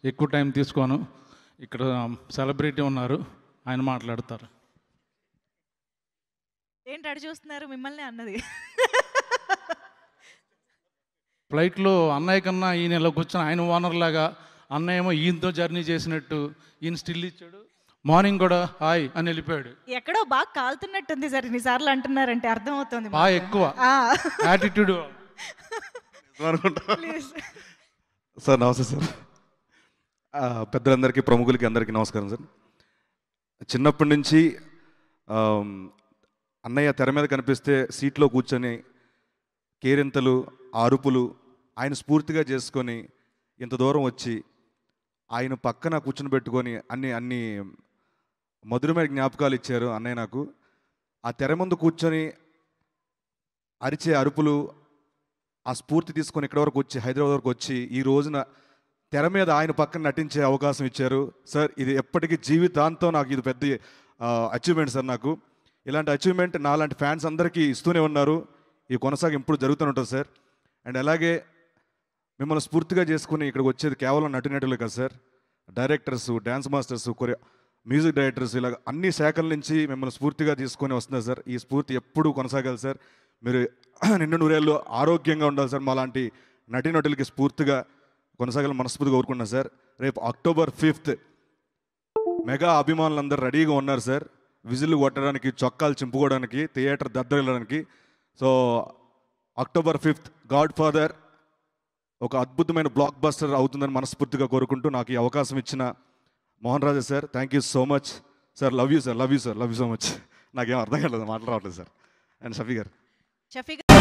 ఎక్కువ టైం తీసుకోను ఇక్కడ సెలబ్రిటీ ఉన్నారు ఆయన మాట్లాడతారు ఏంటి అడి చూస్తున్నారు మిమ్మల్ని అన్నది ఫ్లైట్లో అన్నయ్య కన్నా ఈయన ఇలా కూర్చొని ఆయన ఓనర్ లాగా అన్నయ్య ఏమో ఈయనతో జర్నీ చేసినట్టు ఈయన స్టిల్ ఇచ్చాడు మార్నింగ్ కూడా హాయ్ అని వెళ్ళిపోయాడు ఎక్కడో బాగా కాలుతున్నట్టుంది సార్ ఇన్నిసార్లు అంటున్నారంటే అర్థమవుతుంది మాకు. బాగా ఎక్కువ ఆ. యాటిట్యూడ్ అనుకుంటా Please. సార్ నమస్తే సార్ ఆ, పెద్దలందరికీ ప్రముఖులకి అందరికీ నమస్కారం సార్ చిన్నప్పటి నుంచి ఆమ్, అన్నయ్య తెర మీద కనిపిస్తే సీట్లో కూర్చొని కేరింతలు ఆ అరుపులు ఆయన స్ఫూర్తిగా చేసుకొని ఇంత దూరం వచ్చి ఆయన పక్కన కూర్చుని పెట్టుకొని అన్ని అన్ని మధురమైన జ్ఞాపకాలు ఇచ్చారు అన్నయ్య నాకు ఆ తెర ముందు కూర్చొని అరిచే అరుపులు ఆ స్ఫూర్తి తీసుకొని ఇక్కడ వరకు వచ్చి హైదరాబాద్ వరకు వచ్చి ఈ రోజున తెర మీద ఆయన పక్కన నటించే అవకాశం ఇచ్చారు సార్ ఇది ఎప్పటికీ జీవితాంతం నాకు ఇది పెద్ద అచీవ్మెంట్ సార్ నాకు ఇలాంటి అచీవ్మెంట్ నాలాంటి ఫ్యాన్స్ అందరికీ ఇస్తూనే ఉన్నారు ఈ కొనసాగి ఇప్పుడు జరుగుతూనే ఉంటుంది సార్ అండ్ అలాగే మిమ్మల్ని స్ఫూర్తిగా చేసుకుని ఇక్కడికి వచ్చేది కేవలం నటినటులే కదా సార్ డైరెక్టర్స్ డ్యాన్స్ మాస్టర్స్ కొరియా మ్యూజిక్ డైరెక్టర్స్ ఇలా అన్ని శాఖల నుంచి మిమ్మల్ని స్ఫూర్తిగా తీసుకొని వస్తున్నారు సార్ ఈ స్ఫూర్తి ఎప్పుడూ కొనసాగాలి సార్ మీరు నిండు నూరేళ్ళు ఆరోగ్యంగా ఉండాలి సార్ మాలాంటి నటీనటులకి స్ఫూర్తిగా కొనసాగాలని మనస్ఫూర్తిగా కోరుకున్నాను సార్ రేపు అక్టోబర్ ఫిఫ్త్ మెగా అభిమానులందరూ రెడీగా ఉన్నారు సార్ విజిల్ కొట్టడానికి చొక్కాలు చింపుకోవడానికి థియేటర్ దద్దరిల్లడానికి so October fifth Godfather ఒక అద్భుతమైన బ్లాక్ బస్టర్ అవుతుందని మనస్ఫూర్తిగా కోరుకుంటూ నాకు ఈ అవకాశం ఇచ్చిన Mohan Raja sir thank you so much sir love you sir love you sir love you so much నాకేం అర్థం కాలేదు మాట్లాడలేదు సార్ అండ్ షఫీ గారు షఫీ